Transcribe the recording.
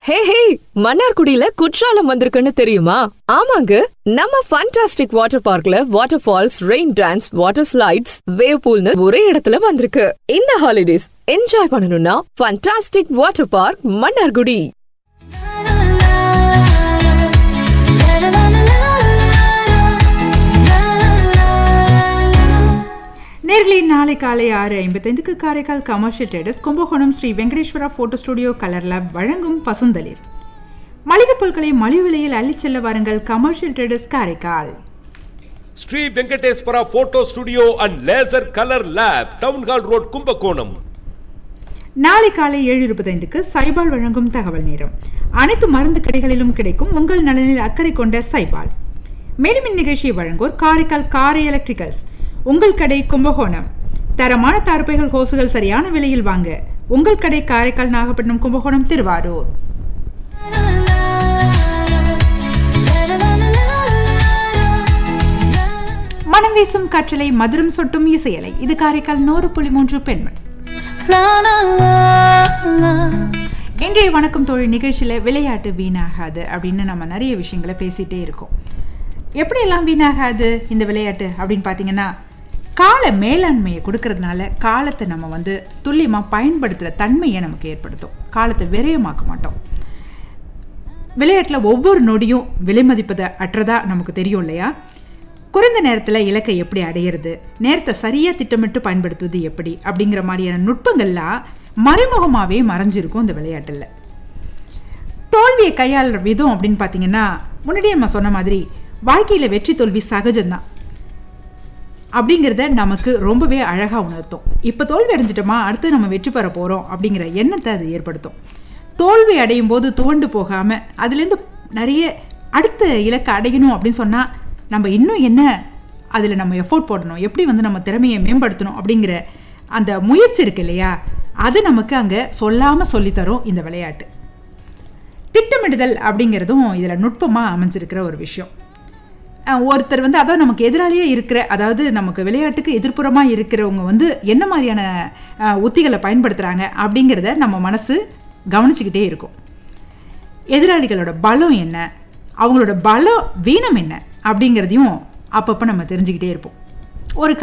ஹே ஹே மன்னார்குடியில குற்றாலம் வந்திருக்குன்னு தெரியுமா ஆமாங்க நம்ம ஃபண்டாஸ்டிக் வாட்டர் பார்க்ல water falls rain dance water slides wave பூல்னு ஒரே இடத்துல வந்திருக்கு இந்த ஹாலிடேஸ் என்ஜாய் பண்ணணும்னா fantastic water park Mannargudi nearly நாளை காலை ஆறு ஐம்பத்தைந்துக்கு Karaikal commercial traders Kumbakonam Sri Venkateswara photo studio colour lab வழங்கும் பசுந்தளிர் மளிகைப் பொருட்களை மலிவு விலையில் அள்ளிச் செல்ல வாருங்கள் commercial traders Karaikal Sri Venkateswara photo studio and laser colour lab town hall road Kumbakonam நாளை காலை ஏழு இருபத்தைந்துக்கு சைபால் வழங்கும் தகவல் நேரம் அனைத்து மருந்து கடைகளிலும் கிடைக்கும் உங்கள் நலனில் அக்கறை கொண்ட சைபால் மேலும் இந்நிகழ்ச்சியை வழங்குவோர் காரைக்கால் காரை எலக்ட்ரிக்கல்ஸ் உங்கள் கடை கும்பகோணம் தரமான தார்பைகள் ஹோசுகள் சரியான விலையில் வாங்க உங்கள் கடை காரைக்கால் நாகப்பட்டினம் கும்பகோணம் திருவாரூர் மனம் வீசும் கற்றலை மதுரம் சொட்டும் இசையலை இது காரைக்கால் நூறு புள்ளி மூன்று பெண்மணி இன்றைய வணக்கம் தோழி நிகழ்ச்சியில் விளையாட்டு வீணாகாது அப்படின்னு நம்ம நிறைய விஷயங்களை பேசிகிட்டே இருக்கோம் எப்படியெல்லாம் வீணாகாது இந்த விளையாட்டு அப்படின்னு பார்த்தீங்கன்னா கால மேலாண்மையை கொடுக்கறதுனால காலத்தை நம்ம வந்து துல்லியமாக பயன்படுத்துகிற தன்மையை நமக்கு ஏற்படுத்தும் காலத்தை விரயமாக்க மாட்டோம் விளையாட்டில் ஒவ்வொரு நொடியும் விலை மதிப்பதை அற்றதா நமக்கு தெரியும் இல்லையா குறைந்த நேரத்தில் இலக்கை எப்படி அடையிறது நேரத்தை சரியாக திட்டமிட்டு பயன்படுத்துவது எப்படி அப்படிங்கிற மாதிரியான நுட்பங்கள்லாம் மறைமுகமாகவே மறைஞ்சிருக்கும் இந்த விளையாட்டில் தோல்வியை கையாளுற விதம் அப்படின்னு பார்த்தீங்கன்னா முன்னாடியே நம்ம சொன்ன மாதிரி வாழ்க்கையில் வெற்றி தோல்வி சகஜம்தான் அப்படிங்கிறத நமக்கு ரொம்பவே அழகாக உணர்த்தும் இப்போ தோல்வி அடைஞ்சிட்டோமா அடுத்து நம்ம வெற்றி பெற போகிறோம் அப்படிங்கிற எண்ணத்தை அது ஏற்படுத்தும் தோல்வி அடையும் போது துவண்டு போகாமல் அதுலேருந்து நிறைய அடுத்த இலக்கை அடையணும் அப்படின்னு சொன்னால் நம்ம இன்னும் என்ன அதில் நம்ம எஃபோர்ட் போடணும் எப்படி வந்து நம்ம திறமையை மேம்படுத்தணும் அப்படிங்கிற அந்த முயற்சி இருக்கு இல்லையா அது நமக்கு அங்கே சொல்லாமல் சொல்லித்தரும் இந்த விளையாட்டு திட்டமிடுதல் அப்படிங்கிறதும் இதில் நுட்பமாக அமைஞ்சிருக்கிற ஒரு விஷயம் அஹ் ஒருத்தர் வந்து அதாவது நமக்கு எதிராளியே இருக்கிற அதாவது நமக்கு விளையாட்டுக்கு எதிர்ப்புறமாக இருக்கிறவங்க வந்து என்ன மாதிரியான அஹ், உத்திகளை பயன்படுத்துகிறாங்க அப்படிங்கிறத நம்ம மனசு கவனிச்சுக்கிட்டே இருக்கும் எதிராளிகளோட பலம் என்ன அவங்களோட பலம் வீணம் என்ன அப்படிங்கிறதையும் அப்பப்போ நம்ம தெரிஞ்சுக்கிட்டே இருப்போம் ஒரு